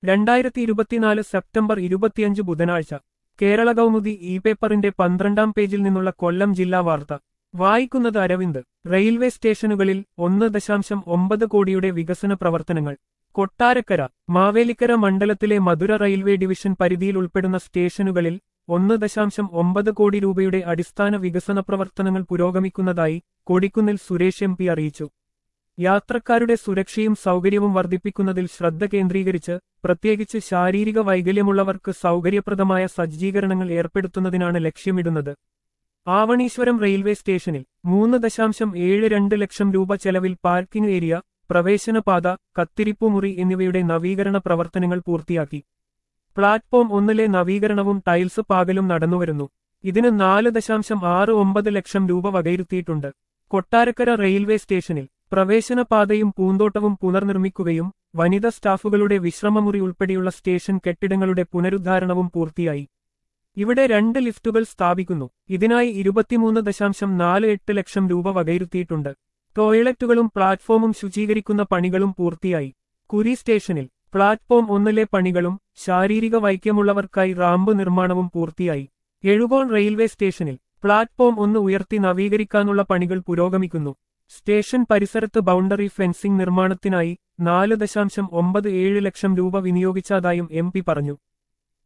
രണ്ടായിരത്തി ഇരുപത്തിനാല് സെപ്റ്റംബർ ഇരുപത്തിയഞ്ച് ബുധനാഴ്ച കേരള കൗമുദി ഇ പേപ്പറിന്റെ പന്ത്രണ്ടാം പേജിൽ നിന്നുള്ള കൊല്ലം ജില്ലാ വാർത്ത വായിക്കുന്നത് അരവിന്ദ് റെയിൽവേ സ്റ്റേഷനുകളിൽ ഒന്ന് ദശാംശം ഒമ്പത് കോടിയുടെ വികസന പ്രവർത്തനങ്ങൾ കൊട്ടാരക്കര മാവേലിക്കര മണ്ഡലത്തിലെ മധുര റെയിൽവേ ഡിവിഷൻ പരിധിയിൽ ഉൾപ്പെടുന്ന സ്റ്റേഷനുകളിൽ ഒന്ന് ദശാംശം ഒമ്പത് കോടി രൂപയുടെ അടിസ്ഥാന വികസന പ്രവർത്തനങ്ങൾ പുരോഗമിക്കുന്നതായി കൊടിക്കുന്നിൽ സുരേഷ് എം പി അറിയിച്ചു യാത്രക്കാരുടെ സുരക്ഷയും സൗകര്യവും വർദ്ധിപ്പിക്കുന്നതിൽ ശ്രദ്ധ കേന്ദ്രീകരിച്ച് പ്രത്യേകിച്ച് ശാരീരിക വൈകല്യമുള്ളവർക്ക് സൗകര്യപ്രദമായ സജ്ജീകരണങ്ങൾ ഏർപ്പെടുത്തുന്നതിനാണ് ലക്ഷ്യമിടുന്നത് ആവണീശ്വരം റെയിൽവേ സ്റ്റേഷനിൽ മൂന്ന് ദശാംശം ഏഴ് രണ്ട് ലക്ഷം രൂപ ചെലവിൽ പാർക്കിംഗ് ഏരിയ പ്രവേശനപാത കത്തിരിപ്പുമുറി എന്നിവയുടെ നവീകരണ പ്രവർത്തനങ്ങൾ പൂർത്തിയാക്കി പ്ലാറ്റ്ഫോം ഒന്നിലെ നവീകരണവും ടൈൽസ് പാകലും നടന്നുവരുന്നു ഇതിന് നാല് ദശാംശം ആറ് ഒമ്പത് ലക്ഷം രൂപ വകയിരുത്തിയിട്ടുണ്ട് കൊട്ടാരക്കര റെയിൽവേ സ്റ്റേഷനിൽ പ്രവേശനപാതയും പൂന്തോട്ടവും പുനർനിർമ്മിക്കുകയും വനിതാ സ്റ്റാഫുകളുടെ വിശ്രമമുറി ഉൾപ്പെടെയുള്ള സ്റ്റേഷൻ കെട്ടിടങ്ങളുടെ പുനരുദ്ധാരണവും പൂർത്തിയായി ഇവിടെ രണ്ട് ലിഫ്റ്റുകൾ സ്ഥാപിക്കുന്നു ഇതിനായി ഇരുപത്തിമൂന്ന് ദശാംശം നാല് എട്ട് ലക്ഷം രൂപ വകയിരുത്തിയിട്ടുണ്ട് ടോയ്ലറ്റുകളും പ്ലാറ്റ്ഫോമും ശുചീകരിക്കുന്ന പണികളും പൂർത്തിയായി കുരി സ്റ്റേഷനിൽ പ്ലാറ്റ്ഫോം ഒന്നിലെ പണികളും ശാരീരിക വൈക്യമുള്ളവർക്കായി റാമ്പ് നിർമ്മാണവും പൂർത്തിയായി എഴുകോൺ റെയിൽവേ സ്റ്റേഷനിൽ പ്ലാറ്റ്ഫോം ഒന്ന് ഉയർത്തി നവീകരിക്കാനുള്ള പണികൾ പുരോഗമിക്കുന്നു സ്റ്റേഷൻ പരിസരത്ത് ബൗണ്ടറി ഫെൻസിംഗ് നിർമ്മാണത്തിനായി നാല് ദശാംശം ഒമ്പത് ഏഴ് ലക്ഷം രൂപ വിനിയോഗിച്ചതായും എം പറഞ്ഞു